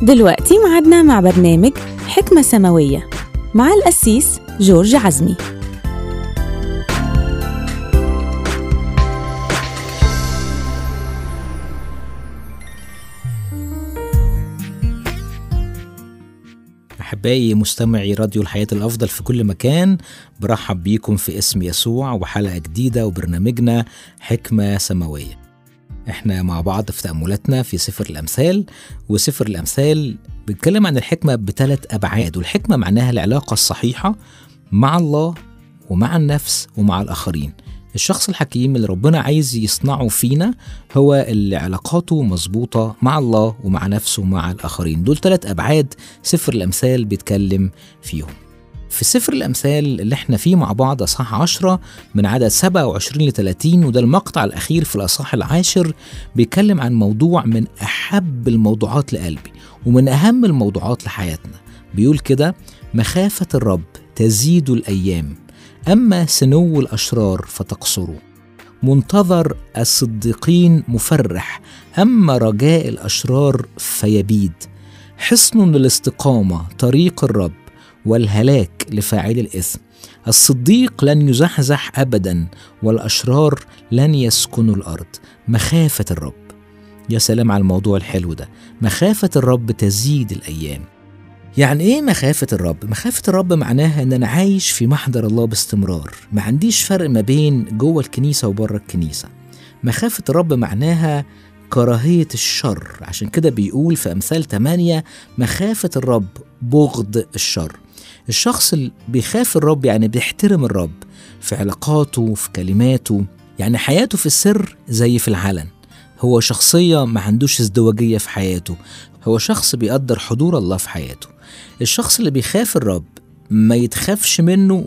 دلوقتي معادنا مع برنامج حكمة سماوية مع القسيس جورج عزمي أحبائي مستمعي راديو الحياة الأفضل في كل مكان برحب بيكم في اسم يسوع وحلقة جديدة وبرنامجنا حكمة سماوية احنا مع بعض في تأملاتنا في سفر الأمثال وسفر الأمثال بيتكلم عن الحكمة بثلاث أبعاد والحكمة معناها العلاقة الصحيحة مع الله ومع النفس ومع الآخرين الشخص الحكيم اللي ربنا عايز يصنعه فينا هو اللي علاقاته مظبوطة مع الله ومع نفسه ومع الآخرين دول ثلاث أبعاد سفر الأمثال بيتكلم فيهم في سفر الأمثال اللي احنا فيه مع بعض أصحاح 10 من عدد 27 ل 30 وده المقطع الأخير في الأصحاح العاشر بيتكلم عن موضوع من أحب الموضوعات لقلبي ومن أهم الموضوعات لحياتنا بيقول كده مخافة الرب تزيد الأيام أما سنو الأشرار فتقصره منتظر الصديقين مفرح أما رجاء الأشرار فيبيد حصن للاستقامة طريق الرب والهلاك لفاعل الإثم الصديق لن يزحزح أبدا والأشرار لن يسكنوا الأرض مخافة الرب يا سلام على الموضوع الحلو ده مخافة الرب تزيد الأيام يعني ايه مخافة الرب؟ مخافة الرب معناها ان انا عايش في محضر الله باستمرار، ما عنديش فرق ما بين جوه الكنيسة وبره الكنيسة. مخافة الرب معناها كراهية الشر، عشان كده بيقول في أمثال 8 مخافة الرب بغض الشر. الشخص اللي بيخاف الرب يعني بيحترم الرب في علاقاته في كلماته، يعني حياته في السر زي في العلن. هو شخصية ما عندوش ازدواجية في حياته هو شخص بيقدر حضور الله في حياته الشخص اللي بيخاف الرب ما يتخافش منه